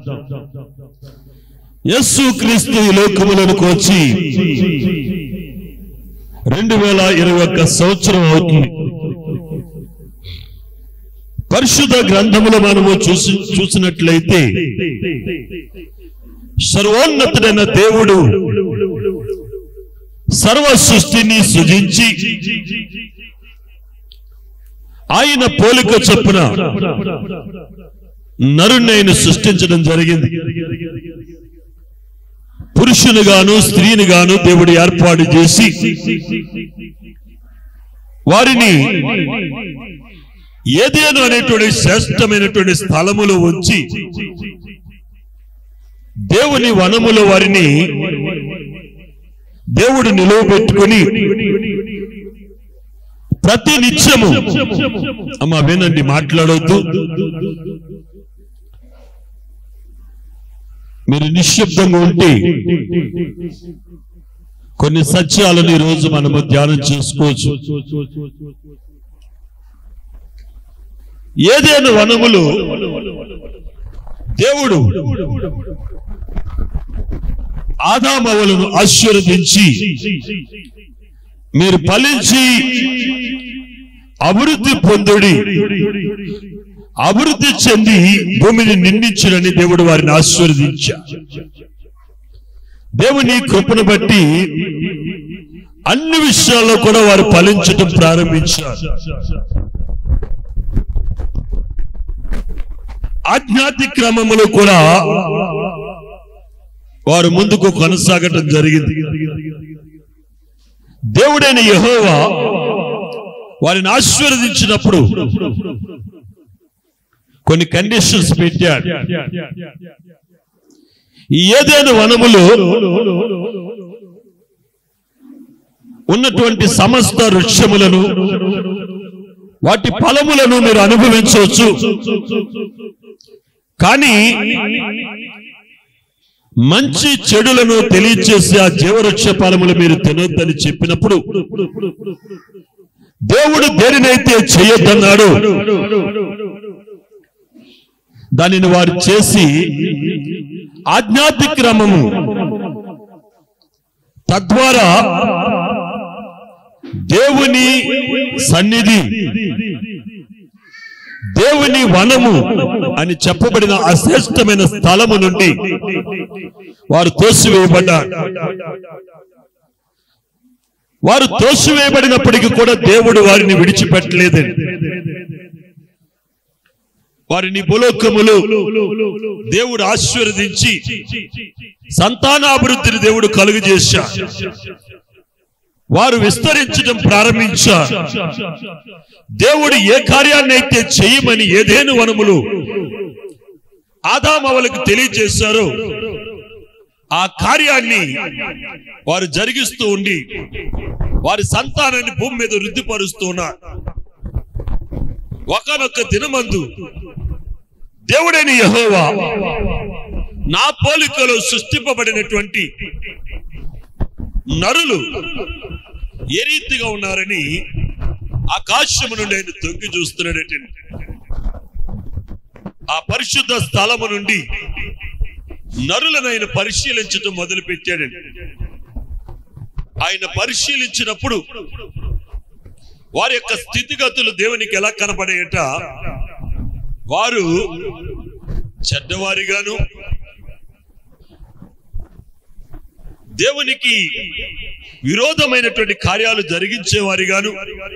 యస్సు క్రీస్తు ఈ లోకములకు వచ్చి రెండు వేల ఇరవై ఒక్క సంవత్సరం అవుతుంది పరిశుద్ధ గ్రంథములు మనము చూసి చూసినట్లయితే సర్వోన్నతుడైన దేవుడు సర్వ సృష్టిని సృజించి ఆయన పోలిక చొప్పున నరుణ్ణైన సృష్టించడం జరిగింది పురుషునిగాను స్త్రీనిగాను దేవుడు ఏర్పాటు చేసి వారిని ఏదేను అనేటువంటి శ్రేష్టమైనటువంటి స్థలములో ఉంచి దేవుని వనములో వారిని దేవుడు నిలువ పెట్టుకుని ప్రతి నిత్యము అమ్మా వినండి మాట్లాడొద్దు మీరు నిశ్శబ్దంగా ఉంటే కొన్ని సత్యాలను ఈ రోజు మనము ధ్యానం చేసుకోవచ్చు ఏదైనా వనములు దేవుడు ఆదామవులను ఆశీర్వదించి మీరు ఫలించి అభివృద్ధి పొందుడి అభివృద్ధి చెంది భూమిని నిండించునని దేవుడు వారిని ఆశీర్వదించా దేవుని కృపను బట్టి అన్ని విషయాల్లో కూడా వారు ఫలించటం ప్రారంభించారు ఆధ్యాత్మిక క్రమములో కూడా వారు ముందుకు కొనసాగటం జరిగింది దేవుడైన యెహోవా వారిని ఆశీర్వదించినప్పుడు కొన్ని కండిషన్స్ పెట్టాడు ఈ ఏదైనా వనములు ఉన్నటువంటి సమస్త వృక్షములను వాటి ఫలములను మీరు అనుభవించవచ్చు కానీ మంచి చెడులను తెలియచేసే ఆ జీవవృక్ష ఫలములు మీరు తినొద్దని చెప్పినప్పుడు దేవుడు దేనినైతే చేయొద్దన్నాడు దానిని వారు చేసి ఆజ్ఞాతి క్రమము తద్వారా దేవుని సన్నిధి దేవుని వనము అని చెప్పబడిన అశ్రేష్టమైన స్థలము నుండి వారు తోసివేయబడ్డారు వారు తోసివేయబడినప్పటికీ కూడా దేవుడు వారిని విడిచిపెట్టలేదండి వారిని భూలోకములు దేవుడు ఆశీర్వదించి సంతానాభివృద్ధిని దేవుడు కలుగు చేశారు వారు విస్తరించడం ప్రారంభించారు దేవుడు ఏ కార్యాన్ని అయితే చేయమని ఏదేను వనములు ఆదామవలకు తెలియజేశారో ఆ కార్యాన్ని వారు జరిగిస్తూ ఉండి వారి సంతానాన్ని భూమి మీద వృద్ధిపరుస్తూ ఉన్నారు ఒకనొక దినమందు దేవుడైన యెహోవా నా పోలికలో సృష్టింపబడినటువంటి నరులు ఏ రీతిగా ఉన్నారని ఆకాశము నుండి ఆయన తొంగి చూస్తున్నాడటండి ఆ పరిశుద్ధ స్థలము నుండి నరులను ఆయన పరిశీలించటం మొదలు పెట్టాడండి ఆయన పరిశీలించినప్పుడు వారి యొక్క స్థితిగతులు దేవునికి ఎలా కనపడేయట వారు చెడ్డవారిగాను దేవునికి విరోధమైనటువంటి కార్యాలు జరిగించేవారిగాను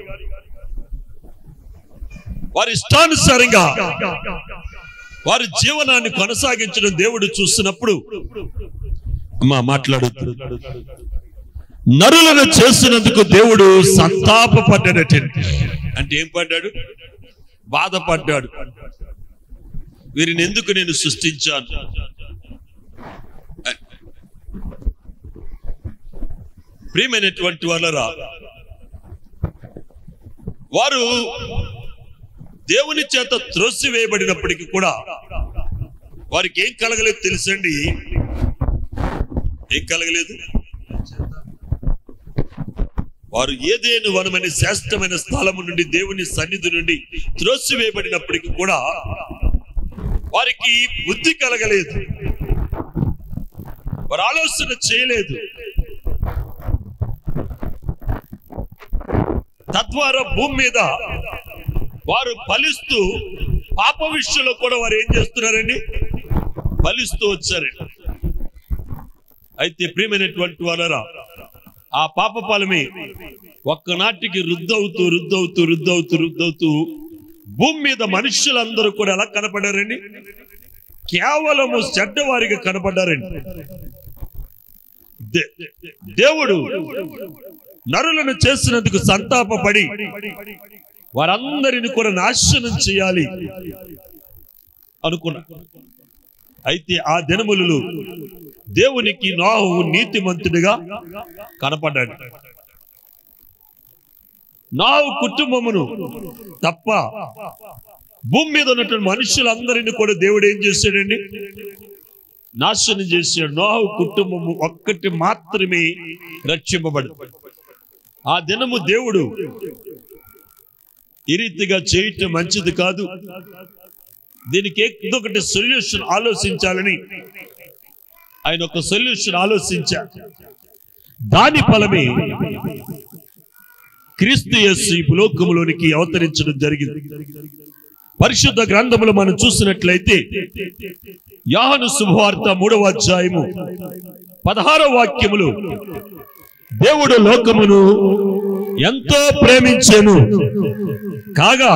వారి ఇష్టానుసారంగా వారి జీవనాన్ని కొనసాగించడం దేవుడు చూస్తున్నప్పుడు అమ్మా మాట్లాడుతూ నరులను చేసినందుకు దేవుడు సంతాపపడ్డాడటండి అంటే ఏం పడ్డాడు బాధపడ్డాడు వీరిని ఎందుకు నేను సృష్టించాను ప్రియమైనటువంటి వాళ్ళరా వారు దేవుని చేత త్రోసివేయబడినప్పటికీ కూడా వారికి ఏం కలగలేదు తెలుసండి ఏం కలగలేదు వారు ఏదేను వనమని శ్రేష్టమైన స్థలము నుండి దేవుని సన్నిధి నుండి త్రోసివేయబడినప్పటికీ కూడా వారికి బుద్ధి కలగలేదు వారు ఆలోచన చేయలేదు తద్వారా భూమి మీద వారు ఫలిస్తూ పాప విషయంలో కూడా వారు ఏం చేస్తున్నారండి ఫలిస్తూ వచ్చారండి అయితే ప్రియమైనటువంటి వారరా ఆ పాప ఫలమే ఒక్కనాటికి రుద్దవుతూ రుద్దవుతూ రుద్దవుతూ రుద్దవుతూ భూమి మీద మనుషులందరూ కూడా ఎలా కనపడారండి కేవలము చెడ్డవారిగా కనపడ్డారండి దే- దేవుడు నరులను చేసినందుకు సంతాపపడి వారందరిని కూడా నాశనం చేయాలి అనుకున్నా అయితే ఆ దినములలో దేవునికి నాహు నీతిమంతుడిగా కనపడ్డాడు నాహు కుటుంబమును తప్ప భూమి మీద ఉన్నటువంటి మనుషులందరినీ కూడా దేవుడు ఏం చేశాడండి నాశనం చేశాడు నోహు కుటుంబము ఒక్కటి మాత్రమే రక్షింపబడు ఆ దినము దేవుడు ఈ రీతిగా చేయటం మంచిది కాదు దీనికి ఏదో ఒకటి సొల్యూషన్ ఆలోచించాలని ఆయన ఒక సొల్యూషన్ ఆలోచించారు దాని ఫలమే క్రీస్తు యేసు ఈ లోకములోనికి అవతరించడం జరిగింది పరిశుద్ధ గ్రంథములు మనం చూసినట్లయితే యాహను శుభవార్త మూడవ అధ్యాయము పదహారవ వాక్యములు దేవుడు లోకమును ఎంతో ప్రేమించెను కాగా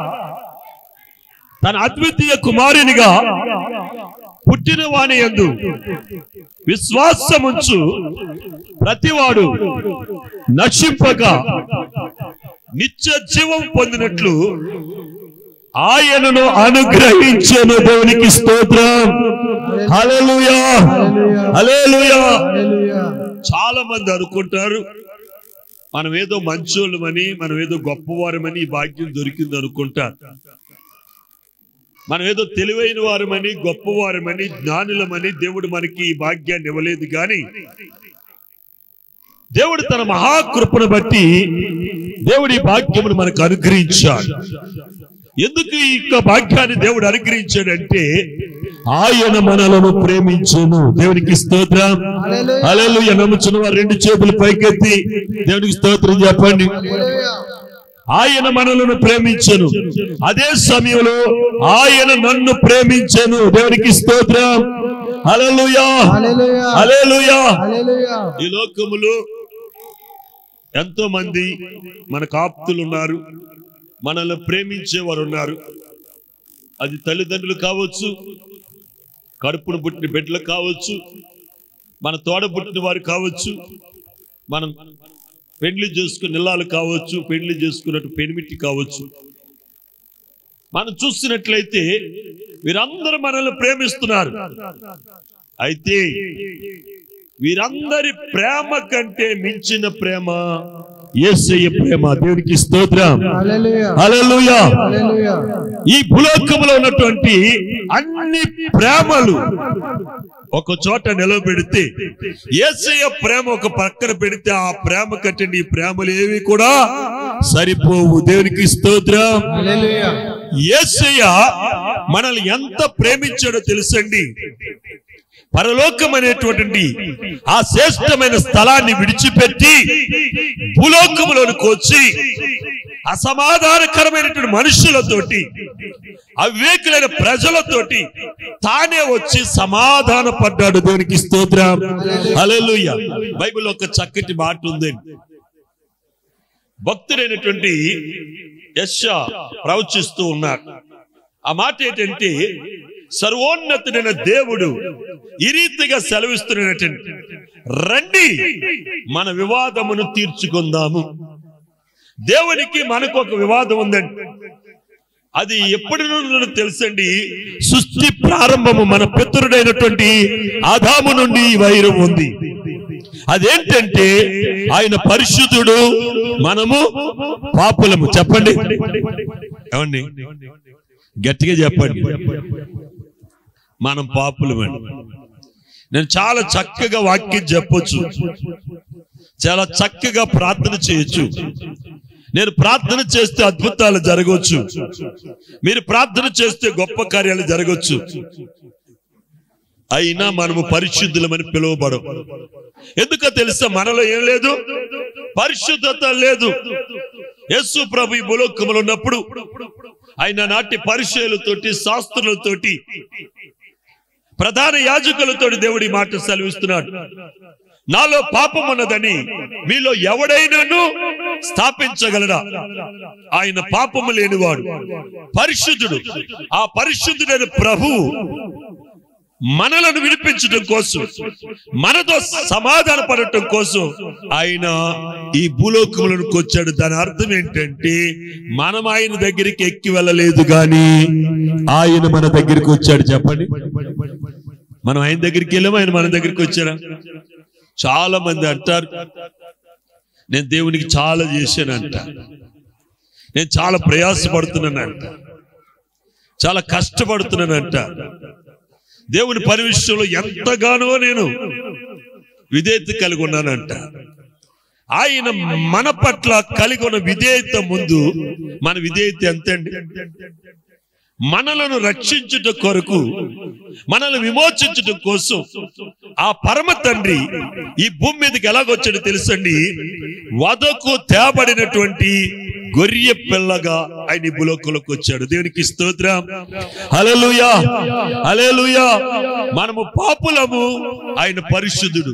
తన అద్వితీయ కుమారునిగా పుట్టిన వాని యందు విశ్వాసముంచు ప్రతివాడు నశింపక నిత్య జీవం పొందినట్లు ఆయనను అనుగ్రహించను దేవునికి స్తోత్రం హల్లెలూయా హల్లెలూయా హల్లెలూయా చాలా మంది అనుకుంటారు మనం ఏదో మంచోళ్ళమని మనం ఏదో గొప్పవారమని ఈ భాగ్యం దొరికింది అనుకుంటారు మనం ఏదో తెలివైన వారమని గొప్పవారమని జ్ఞానులమని దేవుడు మనకి ఈ భాగ్యాన్ని ఇవ్వలేదు కానీ దేవుడు తన మహాకృపను బట్టి దేవుడి ఈ భాగ్యమును మనకు అనుగ్రహించాడు ఎందుకు ఈ యొక్క భాగ్యాన్ని దేవుడు అనుగ్రహించాడంటే ఆయన మనలను ప్రేమించును దేవునికి స్తోత్రం హల్లెలూయా అలెలు నమ్ముచున్న వారు రెండు చేతులు పైకెత్తి దేవునికి స్తోత్రం చెప్పండి హల్లెలూయా ఆయన మనలను ప్రేమించను అదే సమయంలో ఆయన నన్ను ప్రేమించను దేవునికి స్తోత్రం హల్లెలూయా హల్లెలూయా హల్లెలూయా హల్లెలూయా ఈ లోకములో ఎంతో మంది మనకు ఆప్తులు ఉన్నారు మనల్ని ప్రేమించేవారు ఉన్నారు అది తల్లిదండ్రులు కావచ్చు కడుపును పుట్టిన బిడ్డలు కావచ్చు మన తోడ పుట్టిన వారు కావచ్చు మనం పెళ్లి చేసుకున్న ఇల్లాలు కావచ్చు పెళ్లి చేసుకున్నట్టు పెనిమిటి కావచ్చు మనం చూసినట్లయితే వీరందరూ మనల్ని ప్రేమిస్తున్నారు అయితే వీరందరి ప్రేమ కంటే మించిన ప్రేమ యేసయ్య ప్రేమ దేవునికి స్తోత్రం హల్లెలూయా హల్లెలూయా హల్లెలూయా ఈ భూలోకంలో ఉన్నటువంటి అన్ని ప్రేమలు ఒక చోట నిలబెడితే యేసయ్య ప్రేమ ఒక పక్కన పెడితే ఆ ప్రేమ కంటే నీ ప్రేమలు ఏవి కూడా సరిపోవు దేవునికి స్తోత్రం హల్లెలూయా యేసయ్య మనల్ని ఎంత ప్రేమించాడో తెలుసండి పరలోకం అనేటువంటి ఆ శ్రేష్టమైన స్థలాన్ని విడిచిపెట్టి భూలోకములోనికి వచ్చి అసమాధానకరమైనటువంటి మనుషులతోటి అవివేకులైన ప్రజలతోటి తానే వచ్చి సమాధాన పడ్డాడు దేవునికి స్తోత్రం హల్లెలూయా బైబిల్ ఒక చక్కటి మాట ఉందండి భక్తుడైనటువంటి యశ ప్రవచిస్తూ ఉన్నాడు ఆ మాట ఏంటంటే సర్వోన్నతుడైన దేవుడు ఈ రీతిగా సెలవిస్తున్నటువంటి రండి మన వివాదమును తీర్చుకుందాము దేవునికి మనకు ఒక వివాదం ఉందండి అది ఎప్పటి నుండి తెలుసండి సృష్టి ప్రారంభము మన పితరుడైనటువంటి ఆదాము నుండి ఈ వైరం ఉంది అదేంటంటే ఆయన పరిశుద్ధుడు మనము పాపులము చెప్పండి ఏమండి గట్టిగా చెప్పండి మనం పాపులమండి నేను చాలా చక్కగా వాక్యం చెప్పొచ్చు చాలా చక్కగా ప్రార్థన చేయొచ్చు నేను ప్రార్థన చేస్తే అద్భుతాలు జరగవచ్చు మీరు ప్రార్థన చేస్తే గొప్ప కార్యాలు జరగవచ్చు అయినా మనము పరిశుద్ధులమని పిలువబడం ఎందుకో తెలుసా మనలో ఏం లేదు పరిశుద్ధత లేదు యేసు ప్రభు ఈ భూలోకములో ఉన్నప్పుడు ఆయన నాటి పరిచయాలతోటి శాస్త్రులతోటి ప్రధాన యాజకులతోటి దేవుడి మాట సెలవిస్తున్నాడు నాలో పాపం ఉన్నదని మీలో ఎవడైనాను స్థాపించగలడా ఆయన పాపము లేనివాడు పరిశుద్ధుడు ఆ పరిశుద్ధుడైన ప్రభువు మనలను విడిపించడం కోసం మనతో సమాధాన పడటం కోసం ఆయన ఈ భూలోకములకు వచ్చాడు దాని అర్థం ఏంటంటే మనం ఆయన దగ్గరికి ఎక్కి వెళ్ళలేదు గాని ఆయన మన దగ్గరికి వచ్చాడు చెప్పండి మనం ఆయన దగ్గరికి వెళ్ళాము ఆయన మన దగ్గరికి వచ్చారా చాలా మంది అంటారు నేను దేవునికి చాలా చేశానంట నేను చాలా ప్రయాసపడుతున్నానంట చాలా కష్టపడుతున్నానంట దేవుని పని విషయంలో ఎంతగానో నేను విధేయత కలిగి ఉన్నానంట ఆయన మన పట్ల కలిగి ఉన్న విధేయత ముందు మన విధేయత ఎంతండి మనలను రక్షించుట కొరకు మనల్ని విమోచించుట కోసం ఆ పరమ తండ్రి ఈ భూమి మీదకి ఎలాగొచ్చాడో తెలుసండి వదకు తేబడినటువంటి గొర్రె పిల్లగా ఆయన ఈ భూలోకంలోకి వచ్చాడు దేవునికి స్తోత్రం హల్లెలూయా హల్లెలూయా మనము పాపులము ఆయన పరిశుద్ధుడు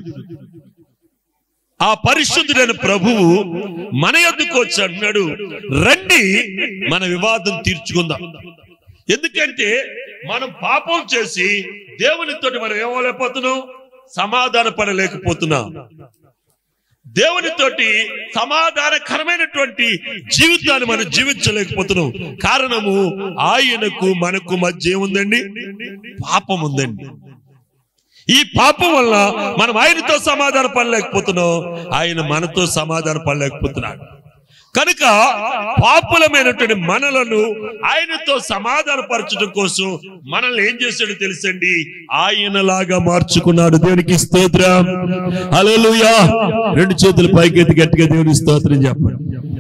ఆ పరిశుద్ధుడైన ప్రభువు మన యొద్దకు వచ్చి అన్నాడు రండి మన వివాదం తీర్చుకుందాం ఎందుకంటే మనం పాపం చేసి దేవునితోటి మనం ఏమలేకపోతున్నాం సమాధాన పడలేకపోతున్నాం దేవునితోటి సమాధానకరమైనటువంటి జీవితాన్ని మనం జీవించలేకపోతున్నాం కారణము ఆయనకు మనకు మధ్య ఏముందండి పాపం ఉందండి ఈ పాపం వల్ల మనం ఆయనతో సమాధాన పడలేకపోతున్నాం ఆయన మనతో సమాధాన పడలేకపోతున్నాడు కనుక పాపులమైనటువంటి మనలను ఆయనతో సమాధాన పరచడం కోసం మనల్ని ఏం చేశాడో తెలుసండి ఆయనలాగా మార్చుకున్నాడు దేవునికి స్తోత్రం హల్లెలూయా రెండు చేతులు పైకెత్తి గట్టిగా దేవుని స్తోత్రం చెప్పండి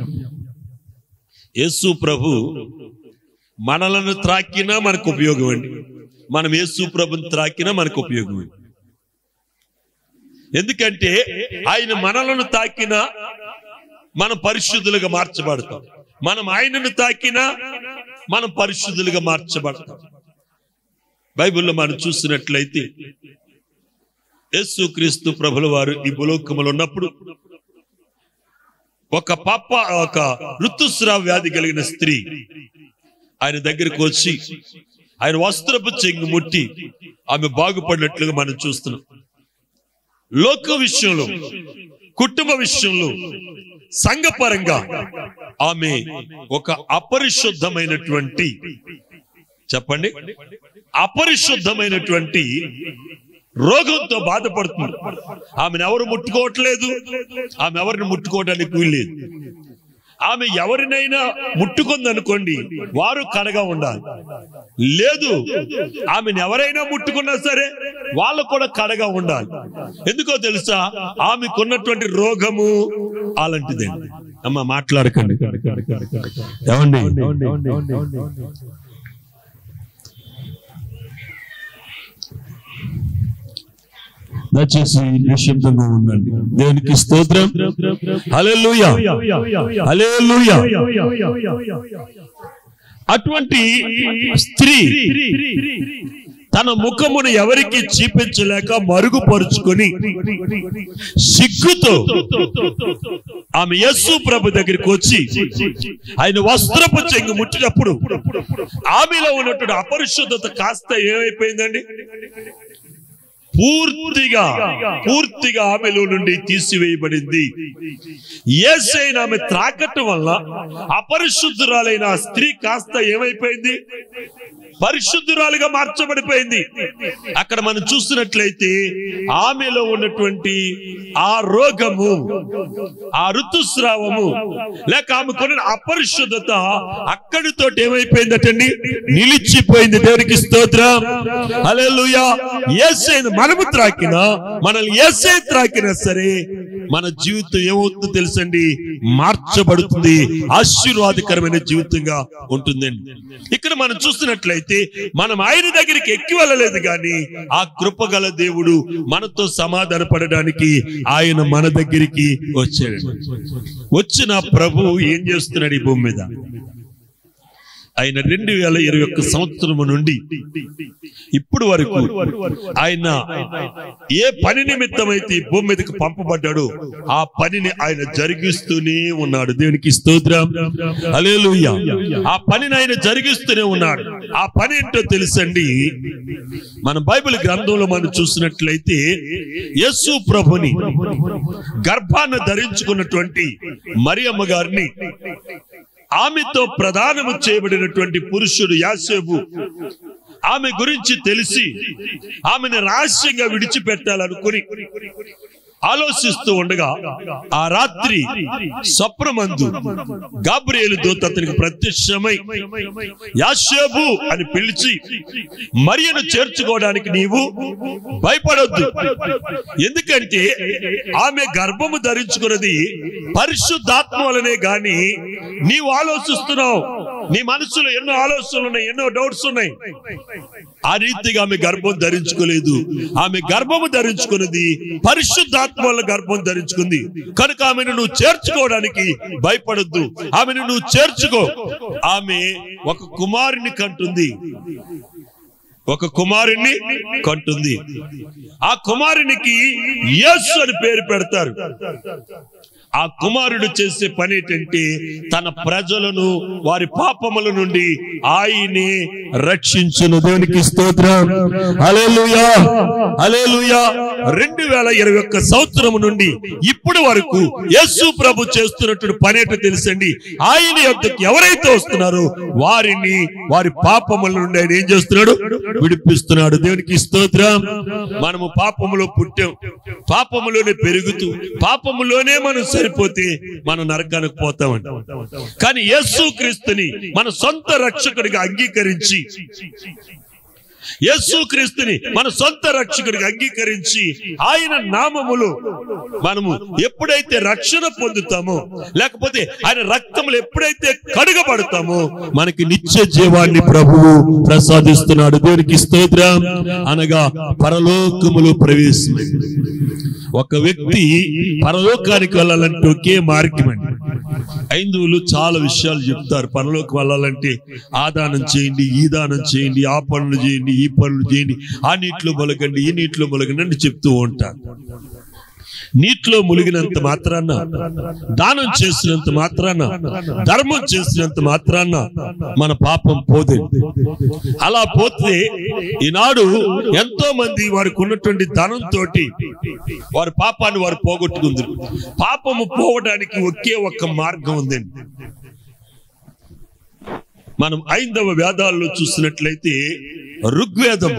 యేసు ప్రభు మనలను త్రాకినా మనకు ఉపయోగం అండి మనం యేసు ప్రభుని త్రాకినా మనకు ఉపయోగం అండి ఎందుకంటే ఆయన మనలను తాకినా మనం పరిశుద్ధులుగా మార్చబడతాం మనం ఆయనను తాకినా మనం పరిశుద్ధులుగా మార్చబడతాం బైబిల్లో మనం చూసినట్లయితే యేసు క్రీస్తు ప్రభుల వారు ఈ భూలోకములో ఉన్నప్పుడు ఒక పాప ఒక ఋతుస్రావ వ్యాధి కలిగిన స్త్రీ ఆయన దగ్గరికి వచ్చి ఆయన వస్త్రపు చెంగు ముట్టి ఆమె బాగుపడినట్లుగా మనం చూస్తున్నాం లోక విషయంలో కుటుంబ విషయంలో సంఘపరంగా ఆమె ఒక అపరిశుద్ధమైనటువంటి చెప్పండి అపరిశుద్ధమైనటువంటి రోగంతో బాధపడుతుంది ఆమెను ఎవరు ముట్టుకోవట్లేదు ఆమె ఎవరిని ముట్టుకోవడానికి వీల్లేదు ఆమె ఎవరినైనా ముట్టుకుందనుకోండి వారు కడగా ఉండాలి లేదు ఆమెను ఎవరైనా ముట్టుకున్నా సరే వాళ్ళు కూడా కడగా ఉండాలి ఎందుకో తెలుసా ఆమెకున్నటువంటి రోగము అలాంటిదండి అమ్మ మాట్లాడకండి ఏమండి దయచేసి నిశ్శబ్దంగా ఉండండి దేవునికి స్తోత్రం హల్లెలూయా హల్లెలూయా అటువంటి స్త్రీ తన ముఖమును ఎవరికి చూపించలేక మరుగుపరుచుకొని సిగ్గుతో ఆమె యస్సు ప్రభు దగ్గరికి వచ్చి ఆయన వస్త్రపు చెంగు ముట్టినప్పుడు ఆమెలో ఉన్నటువంటి అపరిశుద్ధత కాస్త ఏమైపోయిందండి పూర్తిగా పూర్తిగా ఆమెలో నుండి తీసివేయబడింది ఏసైన ఆమె త్రాకటం వల్ల అపరిశుద్ధురాలైన ఆ స్త్రీ కాస్త ఏమైపోయింది పరిశుద్ధురాలుగా మార్చబడిపోయింది అక్కడ మనం చూస్తున్నట్లయితే ఆమెలో ఉన్నటువంటి ఆ రోగము ఆ ఋతుస్రావము లేక ఆమెకున్న అపరిశుద్ధత అక్కడితో ఏమైపోయిందటండి నిలిచిపోయింది దేవునికి స్తోత్రం హల్లెలూయా యేసైన మనము త్రాకినా మనల్ని ఏసై త్రాకినా సరే మన జీవితం ఏమవుతుందో తెలుసండి మార్చబడుతుంది ఆశీర్వాదకరమైన జీవితంగా ఉంటుందండి ఇక్కడ మనం చూస్తున్నట్లయితే మనం ఆయన దగ్గరికి ఎక్కి వెళ్ళలేదు కానీ ఆ కృపగల దేవుడు మనతో సమాధాన పడడానికి ఆయన మన దగ్గరికి వచ్చాడు వచ్చిన ప్రభు ఏం చేస్తున్నాడు ఈ భూమి మీద ఆయన రెండు వేల ఇరవై ఒక్క సంవత్సరము నుండి ఇప్పుడు వరకు ఆయన ఏ పని నిమిత్తమైతే ఈ భూమి మీదకి పంపబడ్డాడో ఆ పనిని ఆయన జరిగిస్తూనే ఉన్నాడు దేవునికి స్తోత్రం హల్లెలూయా ఆ పనిని ఆయన జరిగిస్తూనే ఉన్నాడు ఆ పని ఏంటో తెలుసండి మన బైబిల్ గ్రంథంలో మనం చూసినట్లయితే యేసు ప్రభుని గర్భాన్ని ధరించుకున్నటువంటి మరియమ్మ గారిని ఆమెతో ప్రధానము చేయబడినటువంటి పురుషుడు యాసేబు ఆమె గురించి తెలిసి ఆమెను రహస్యంగా విడిచిపెట్టాలనుకుని ఆలోచిస్తూ ఉండగా ఆ రాత్రి స్వప్నమందు గాబ్రియేలు దూత అతనికి ప్రత్యక్షమై యాషేబు అని పిలిచి మరియను చేర్చుకోవడానికి నీవు భయపడొద్దు ఎందుకంటే ఆమె గర్భము ధరించుకున్నది పరిశుద్ధాత్మ వలనే గాని నీవు ఆలోచిస్తున్నావు నీ మనసులో ఎన్నో ఆలోచనలు ఉన్నాయి ఎన్నో డౌట్స్ ఉన్నాయి ఆ రీతిగా ఆమె గర్భం ధరించుకోలేదు ఆమె గర్భము ధరించుకున్నది పరిశుద్ధాత్మ వల్ల గర్భం ధరించుకుంది కనుక ఆమెను నువ్వు చేర్చుకోవడానికి భయపడొద్దు ఆమెను నువ్వు చేర్చుకో ఆమె ఒక కుమారుని కంటుంది ఒక కుమారుణ్ణి కంటుంది ఆ కుమారునికి యేసు అని పేరు పెడతారు ఆ కుమారుడు చేసే పని ఏంటంటే తన ప్రజలను వారి పాపముల నుండి ఆయనే రక్షించును దేవునికి స్తోత్రం హల్లెలూయా హల్లెలూయా రెండు వేల ఇరవై ఒక్క సంవత్సరం నుండి ఇప్పుడు వరకు యేసు ప్రభు చేస్తున్నటువంటి పని ఏంటో తెలుసండి ఆయన యొక్కకి ఎవరైతే వస్తున్నారో వారిని వారి పాపముల నుండి ఆయన ఏం చేస్తున్నాడు విడిపిస్తున్నాడు దేవునికి స్తోత్రం మనము పాపములో పుట్టాం పాపములోనే పెరుగుతూ పాపములోనే మనం సరిపోతే మనం నరకానికి పోతామండి కానీ యేసు క్రీస్తుని మన సొంత రక్షకుడిగా అంగీకరించి యేసు క్రీస్తుని మన సొంత రక్షకుడిగా అంగీకరించి ఆయన నామములో మనము ఎప్పుడైతే రక్షణ పొందుతామో లేకపోతే ఆయన రక్తములు ఎప్పుడైతే కడుగబడతామో మనకి నిత్య జీవాన్ని ప్రభువు ప్రసాదిస్తున్నాడు దేవునికి స్తోత్రం అనగా పరలోకములు ప్రవేశం ఒక వ్యక్తి పరలోకానికి వెళ్ళాలంటే ఒకే మార్గం అండి హైందువులు చాలా విషయాలు చెప్తారు పరలోకి వెళ్ళాలంటే ఆ దానం చేయండి ఈ దానం చేయండి ఆ పనులు చేయండి ఈ పనులు చేయండి ఆ నీటిలో మొలగండి ఈ నీటిలో మొలగండి అని చెప్తూ ఉంటారు నీటిలో మునిగినంత మాత్రాన దానం చేసినంత మాత్రాన ధర్మం చేసినంత మాత్రాన మన పాపం పోదే అలా పోతే ఈనాడు ఎంతో మంది వారికి ఉన్నటువంటి ధనంతో వారి పాపాన్ని వారు పోగొట్టుకుంది పాపము పోవడానికి ఒకే ఒక్క మార్గం ఉందండి మనం ఐదవ వేదాల్లో చూసినట్లయితే ఋగ్వేదము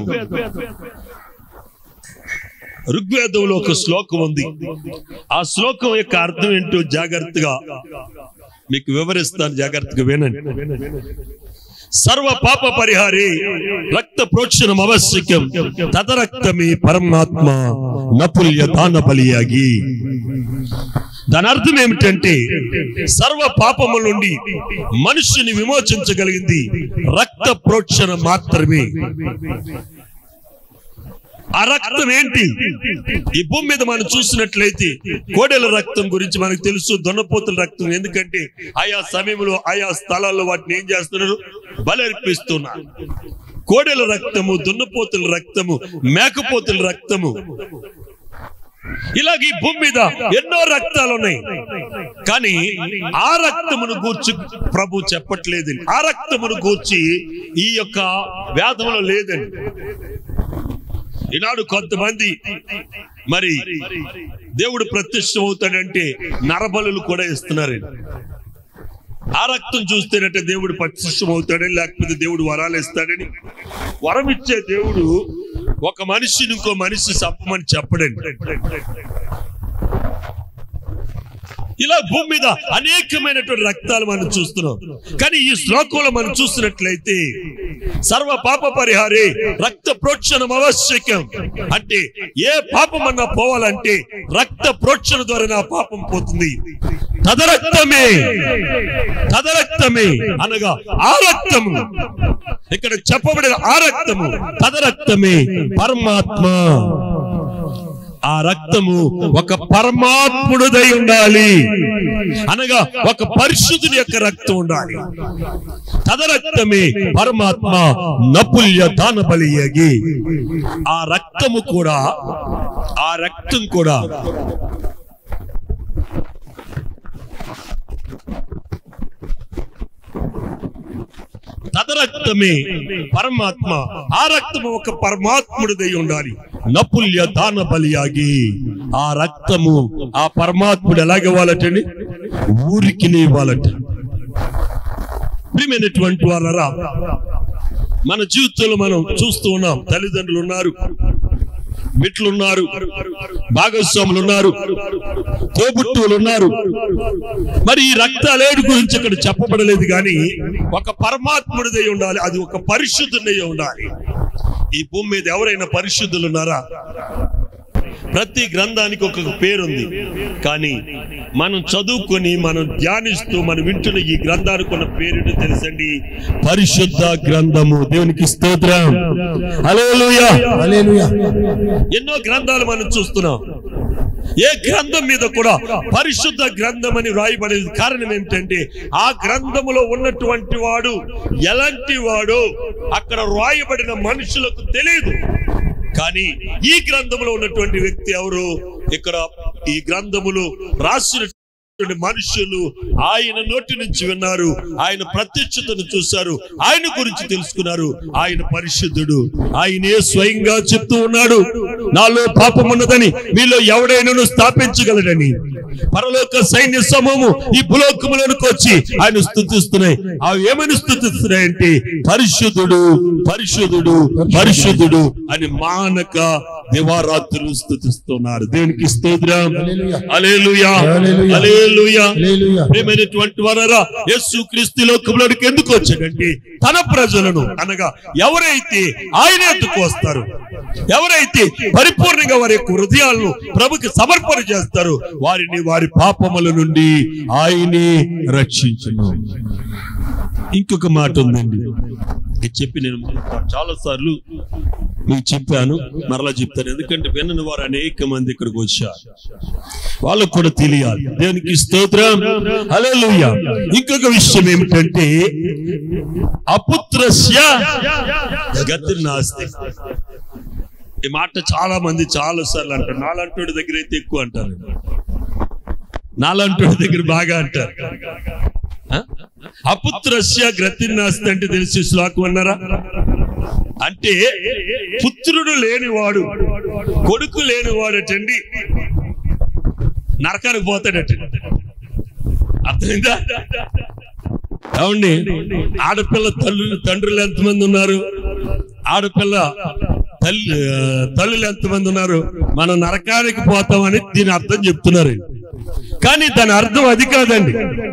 ఋగ్వేదంలో ఒక శ్లోకం ఉంది ఆ శ్లోకం యొక్క అర్థం ఏంటో జాగ్రత్తగా మీకు వివరిస్తాను జాగ్రత్తగా వినండి సర్వ పాప పరిహారి రక్త ప్రోక్షణం అవశ్యకం తదరక్తమే పరమాత్మ నపుల్య దాన బలియాగి దాని అర్థం ఏమిటంటే సర్వ పాపముల నుండి మనుషుని విమోచించగలిగింది రక్త ప్రోక్షణ మాత్రమే ఆ రక్తం ఏంటి ఈ భూమి మీద మనం చూసినట్లయితే కోడెల రక్తం గురించి మనకు తెలుసు దొన్నపోతుల రక్తం ఎందుకంటే ఆయా సమయంలో ఆయా స్థలాల్లో వాటిని ఏం చేస్తున్నారు బలర్పిస్తున్నారు కోడెల రక్తము దున్నపోతుల రక్తము మేకపోతుల రక్తము ఇలాగ ఈ భూమి మీద ఎన్నో రక్తాలు ఉన్నాయి కానీ ఆ రక్తమును గూర్చి ప్రభు చెప్పట్లేదు ఆ రక్తమును గూర్చి ఈ యొక్క వేదంలో లేదండి ఈనాడు కొంతమంది మరి దేవుడు ప్రత్యక్షం అవుతాడంటే నరబలులు కూడా ఇస్తున్నారండి ఆ రక్తం చూస్తేనంటే దేవుడు ప్రత్యక్షం అవుతాడని లేకపోతే దేవుడు వరాలు ఇస్తాడని వరం ఇచ్చే దేవుడు ఒక మనిషిని ఇంకో మనిషి చంపమని చెప్పడండి ఇలా భూమి మీద అనేకమైనటువంటి రక్తాలు మనం చూస్తున్నాం కానీ ఈ శ్లోకంలో మనం చూసినట్లయితే సర్వ పాప పరిహారి రక్త ప్రోక్షణం ఆవశ్యకం అంటే ఏ పాపం అన్నా పోవాలంటే రక్త ప్రోక్షణ ద్వారా నా పాపం పోతుంది తదరక్తమే తదరక్తమే అనగా ఆ రక్తము ఇక్కడ చెప్పబడిన ఆ రక్తము తదరక్తమే పరమాత్మ ఆ రక్తము ఒక పరమాత్ముడుదై ఉండాలి అనగా ఒక పరిశుద్ధుని యొక్క రక్తం ఉండాలి తదరక్తమే పరమాత్మ నపుల్య దాన బలియగి ఆ రక్తము కూడా ఆ రక్తం కూడా తదరక్తమే పరమాత్మ ఆ రక్తము ఒక పరమాత్ముడిదై ఉండాలి నపుల్య దాన బలియాగి ఆ రక్తము ఆ పరమాత్ముడు ఎలాగివ్వాలటండి ఊరికి ఇవ్వాలట ప్రియమైనటువంటి వాళ్ళరా మన జీవితంలో మనం చూస్తూ ఉన్నాం తల్లిదండ్రులు ఉన్నారు బిడ్డలు ఉన్నారు భాగస్వాములు ఉన్నారు తోబుట్టువులు ఉన్నారు మరి ఈ రక్తాలేడు గురించి ఇక్కడ చెప్పబడలేదు కానీ ఒక పరమాత్ముడిదై ఉండాలి అది ఒక పరిశుద్ధుడై ఉండాలి ఈ భూమి మీద ఎవరైనా పరిశుద్ధులు ఉన్నారా ప్రతి గ్రంథానికి ఒక పేరుంది కానీ మనం చదువుకొని మనం ధ్యానిస్తూ మనం వింటున్న ఈ గ్రంథానికి ఉన్న పేరు తెలుసండి పరిశుద్ధ గ్రంథము దేవునికి స్తోత్రం హల్లెలూయా హల్లెలూయా ఎన్నో గ్రంథాలు మనం చూస్తున్నాం ఏ గ్రంథం మీద కూడా పరిశుద్ధ గ్రంథం అని వ్రాయబడేది కారణం ఏమిటంటే ఆ గ్రంథములో ఉన్నటువంటి వాడు ఎలాంటి వాడు అక్కడ వ్రాయబడిన మనుషులకు తెలియదు కానీ ఈ గ్రంథంలో ఉన్నటువంటి వ్యక్తి ఎవరు ఇక్కడ ఈ గ్రంథములు రాసిన మనుషులు ఆయన నోటి నుంచి విన్నారు ఆయన ప్రత్యక్షతను చూశారు ఆయన గురించి తెలుసుకున్నారు ఆయన పరిశుద్ధుడు ఆయనే స్వయంగా చెప్తూ ఉన్నాడు నాలో పాపం ఉన్నదని మీలో ఎవడైనాను స్థాపించగలడని పరలోక సైన్య సమూహము ఈ భూలోకములోనికి వచ్చి ఆయన స్థుతిస్తున్నాయి అవి ఏమని స్థుతిస్తున్నాయంటే పరిశుద్ధుడు పరిశుద్ధుడు పరిశుద్ధుడు అని మానక దివారాత్రులు స్థుతిస్తున్నారు దేవునికి స్తోత్రం అలేలుయా హల్లెలూయా. అలేలుయా హల్లెలూయా ప్రేమైనటువంటి వారరా యేసు క్రీస్తు లోకంలోనికి ఎందుకు వచ్చాడంటే తన ప్రజలను అనగా ఎవరైతే ఆయన ఎందుకు వస్తారు ఎవరైతే పరిపూర్ణంగా వారి యొక్క హృదయాలను ప్రభుకి సమర్పణ చేస్తారు వారిని వారి పాపముల నుండి ఆయనే రక్షించును ఇంకొక మాట ఉందండి ఇది చెప్పి నేను చాలా సార్లు మీకు చెప్పాను మరలా చెప్తాను ఎందుకంటే వినని వారు అనేక మంది ఇక్కడికి వచ్చారు వాళ్ళకు కూడా తెలియాలి దేవునికి స్తోత్రం హల్లెలూయా ఇంకొక విషయం ఏమిటంటే అపుత్రస్య గతి నాస్తి ఈ మాట చాలా మంది చాలా సార్లు అంటారు నాలంటోడి దగ్గర అయితే ఎక్కువ అంటారు నాలంటోడి దగ్గర బాగా అంటారు ఆ? అపుత్రస్య గ్రతిన్నాస్తి అంటే తెలిసి శ్లోకం అన్నారా అంటే పుత్రుడు లేనివాడు కొడుకు లేనివాడటండి నరకానికి పోతాడటండి అర్థమైందా ఏమండి ఆడపిల్ల తల్లులు తండ్రులు ఎంతమంది ఉన్నారు ఆడపిల్ల తల్లి ఆ, తల్లులు ఎంతమంది ఉన్నారు మనం నరకానికి పోతామని దీని అర్థం చెప్తున్నారు కానీ దాని అర్థం అది కాదండి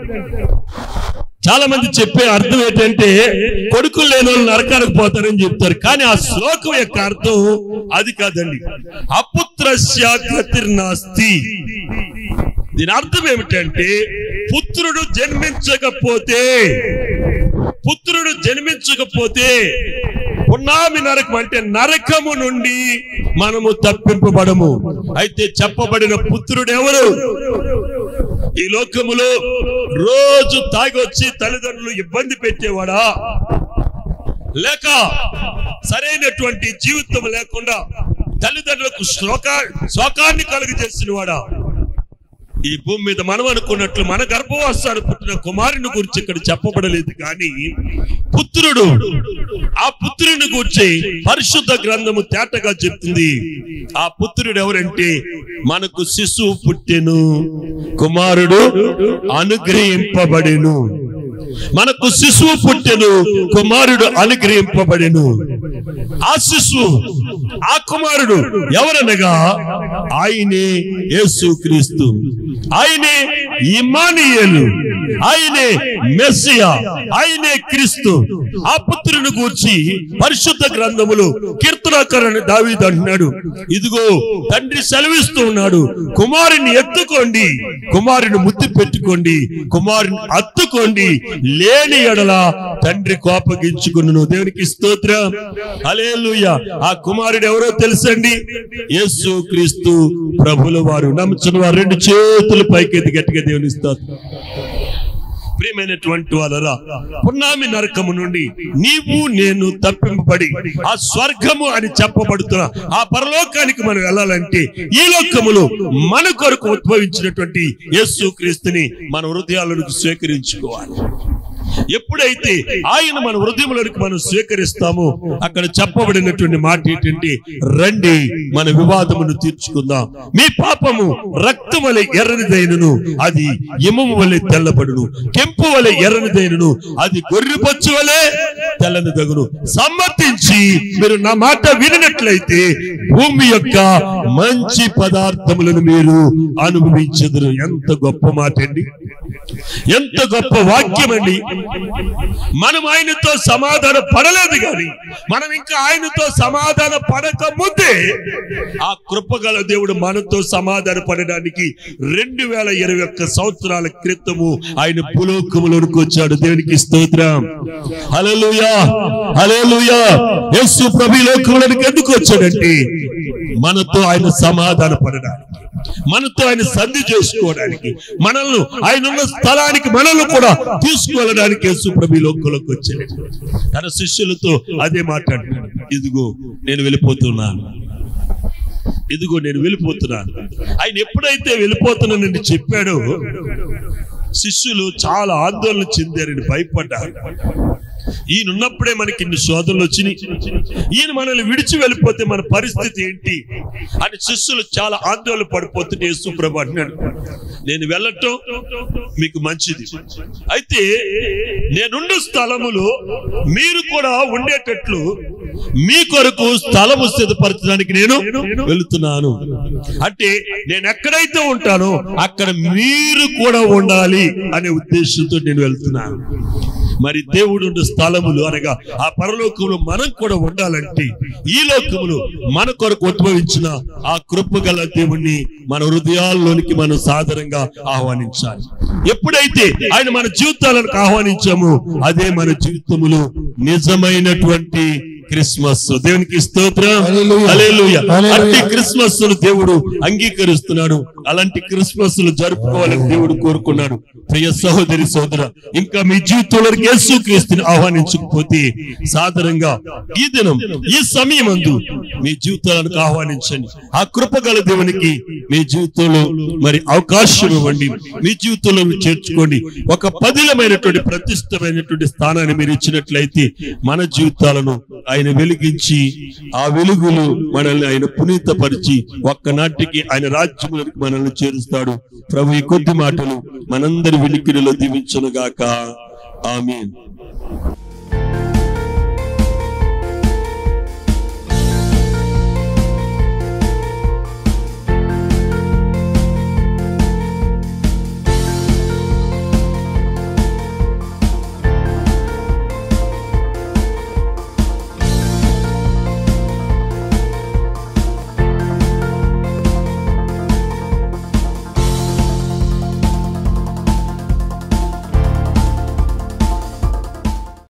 చాలా మంది చెప్పే అర్థం ఏంటంటే కొడుకులు లేని వాళ్ళు నరకానికి పోతారని చెప్తారు కానీ ఆ శ్లోకం యొక్క అర్థం అది కాదండి అపుత్రస్య గతిర్నాస్తి దీని అర్థం ఏమిటంటే పుత్రుడు జన్మించకపోతే పుత్రుడు జన్మించకపోతే పున్నామి నరకం అంటే నరకము నుండి మనము తప్పింపబడము అయితే చెప్పబడిన పుత్రుడు ఎవరు ఈ లోకములో రోజు తాగొచ్చి తల్లిదండ్రులు ఇబ్బంది పెట్టేవాడా లేక సరైనటువంటి జీవితం లేకుండా తల్లిదండ్రులకు శోకా శోకాన్ని కలుగజేసిన వాడా ఈ భూమి మీద మనం అనుకున్నట్లు మన గర్భవాసాలు పుట్టిన కుమారుని గురించి ఇక్కడ చెప్పబడలేదు కానీ పుత్రుడు ఆ పుత్రుని గురించి పరిశుద్ధ గ్రంథము తేటగా చెప్తుంది ఆ పుత్రుడు ఎవరంటే మనకు శిశువు పుట్టెను కుమారుడు అనుగ్రహింపబడెను మనకు శిశువు పుట్టెను కుమారుడు అనుగ్రహింపబడెను ఆ శిశువు ఆ కుమారుడు ఎవరనగా ఆయనే యేసు క్రీస్తు ఆయనే ఇమానియేలు ఆయనే మెస్సియా ఆయనే క్రీస్తు ఆ పుత్రుని గూర్చి పరిశుద్ధ గ్రంథములు కీర్తనాకరణ దావీదు అంటున్నాడు ఇదిగో తండ్రి సెలవిస్తూ ఉన్నాడు కుమారుని ఎత్తుకోండి కుమారుని ముద్దు పెట్టుకోండి కుమారుని అత్తుకోండి లేని ఎడల తండ్రి కోపగించుకును దేవునికి స్తోత్రం హల్లెలూయా ఆ కుమారుడు ఎవరో తెలుసండి యేసు క్రీస్తు ప్రభుల వారు నమ్ముచున్న వారు రెండు చేతులు పైకెత్తి గట్టిగా దేవుని స్తోత్రం ప్రియమైనటువంటి వాళ్ళరా పున్నామి నరకము నుండి నీవు నేను తప్పింపబడి ఆ స్వర్గము అని చెప్పబడుతున్న ఆ పరలోకానికి మనం వెళ్ళాలంటే ఈ లోకములో మన కొరకు ఉద్భవించినటువంటి యేసు క్రీస్తుని మన హృదయాలకు స్వీకరించుకోవాలి ఎప్పుడైతే ఆయన మన హృదయంలోనికి మనం స్వీకరిస్తామో అక్కడ చెప్పబడినటువంటి మాట ఏంటంటే రండి మన వివాదమును తీర్చుకుందాం మీ పాపము రక్తం వలె ఎర్రనిదైనను అది ఇమము వలె తెల్లబడును కెంపు వలె ఎర్రనిదైనను అది గొర్రెపచ్చు వలె తెల్లని దగును సమ్మతించి మీరు నా మాట వినినట్లయితే భూమి యొక్క మంచి పదార్థములను మీరు అనుభవించదురు ఎంత గొప్ప మాట అండి ఎంత గొప్ప వాక్యం అండి మనం ఆయనతో సమాధాన పడలేదు కానీ మనం ఇంకా ఆయనతో సమాధాన పడక ముందే ఆ కృపగల దేవుడు మనతో సమాధాన పడడానికి రెండు వేల ఇరవై ఒక్క సంవత్సరాల క్రితము ఆయన పులోకములోనికి వచ్చాడు దేవునికి స్తోత్రం హల్లెలూయా హల్లెలూయా యేసు ప్రభు ఈ లోకంలోనికి ఎందుకు వచ్చాడంటే మనతో ఆయన సమాధాన పడడానికి మనతో ఆయన సంధి చేసుకోవడానికి మనల్ని ఆయన ఉన్న స్థలానికి మనల్ని కూడా తీసుకువెళ్ళడానికి యేసు ప్రభు ఈ లోకంలోకి వచ్చాడు తన శిష్యులతో అదే మాట్లాడుతున్నాడు ఇదిగో నేను వెళ్ళిపోతున్నాను ఇదిగో నేను వెళ్ళిపోతున్నాను ఆయన ఎప్పుడైతే వెళ్ళిపోతున్నానని చెప్పాడో శిష్యులు చాలా ఆందోళన చెందారని భయపడ్డారు ఈయన ఉన్నప్పుడే మనకి ఇన్ని శోధనలు వచ్చినాయి ఈయన మనల్ని విడిచి వెళ్ళిపోతే మన పరిస్థితి ఏంటి అని శిష్యులు చాలా ఆందోళన పడిపోతుంటే యేసుప్రభు అంటున్నాడు నేను వెళ్ళటం మీకు మంచిది అయితే నేనుండు స్థలములో మీరు కూడా ఉండేటట్లు మీ కొరకు స్థలము సిద్ధపరచడానికి నేను వెళుతున్నాను అంటే నేను ఎక్కడైతే ఉంటానో అక్కడ మీరు కూడా ఉండాలి అనే ఉద్దేశంతో నేను వెళ్తున్నాను మరి దేవుడు ఉండే స్థలములు అనగా ఆ పరలోకంలో మనం కూడా ఉండాలంటే ఈ లోకములు మన కొరకు ఉద్భవించిన ఆ కృప గల దేవుణ్ణి మన హృదయాల్లోనికి మనం సాదరంగా ఆహ్వానించాలి ఎప్పుడైతే ఆయన మన జీవితాలను ఆహ్వానించామో అదే మన జీవితములో నిజమైనటువంటి క్రిస్మస్ దేవునికి స్తోత్రం హల్లెలూయా. హల్లెలూయా. హల్లెలూయా. అట్టి క్రిస్మస్ ను దేవుడు అంగీకరిస్తున్నాడు అలాంటి క్రిస్మస్ లు జరుపుకోవాలని దేవుడు కోరుకున్నాడు ప్రియ సహోదరి సోదర ఇంకా మీ జీవితంలోకి యేసు క్రీస్తుని ఆహ్వానించకపోతే సాధారణంగా ఈ దినం ఈ సమయం అందు మీ జీవితాలను ఆహ్వానించండి ఆ కృపగల దేవునికి మీ జీవితంలో మరి అవకాశం ఇవ్వండి మీ జీవితంలో మీరు చేర్చుకోండి ఒక పదిలమైనటువంటి ప్రతిష్టమైనటువంటి స్థానాన్ని మీరు ఇచ్చినట్లయితే మన జీవితాలను ఆయన వెలిగించి ఆ వెలుగులు మనల్ని ఆయన పునీతపరిచి ఒక్కనాటికి ఆయన రాజ్యములకు మనల్ని చేరుస్తాడు ప్రభు ఈ కొద్ది మాటలు మనందరి వినికిడిలో దీవించును గాక ఆమీన్